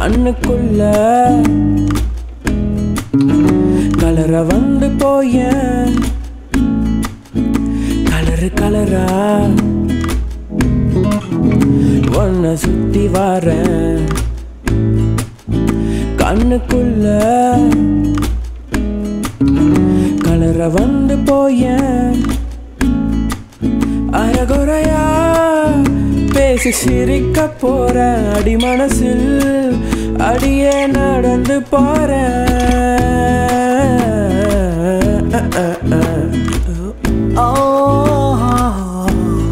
கண்ணுக்குள்ள கலர வந்து போய கலரு கலரா ஒன்ன சுத்தி வாரேன் கண்ணுக்குள்ள கலர வந்து போய அறகுறையா பேசி சிரிக்க போற அடி மனசில் அடியே நடந்து போறேன்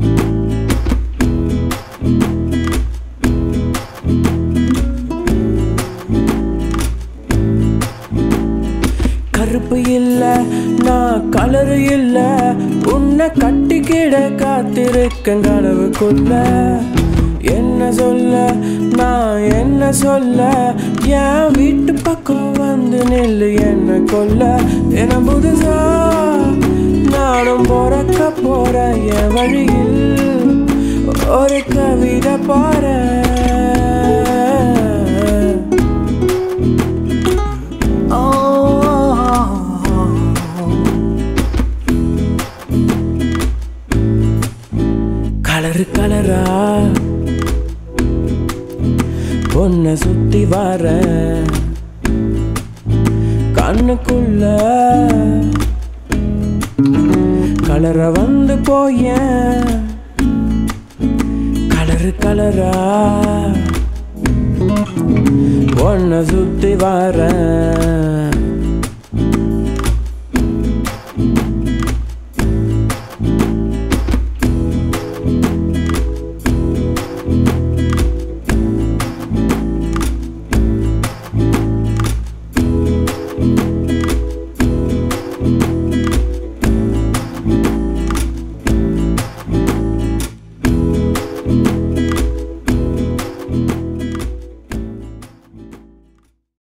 கருப்பு இல்ல நான் கலரு இல்ல உன்னை கட்டிக்கிட காத்திருக்கேன் கனவுக்குள்ள என்ன சொல்ல நான் என்ன சொல்ல என் வீட்டு பக்கம் வந்து நில்லு என்ன கொல்ல என புதுசா நானும் பிறக்க போற என் வழியில் ஒரு கவிதை பாறேன் கலரு கலரா பொண்ண சுத்தி வர கண்ணுக்குள்ள கலர வந்து போய கலரு கலரா பொண்ண சுத்தி வர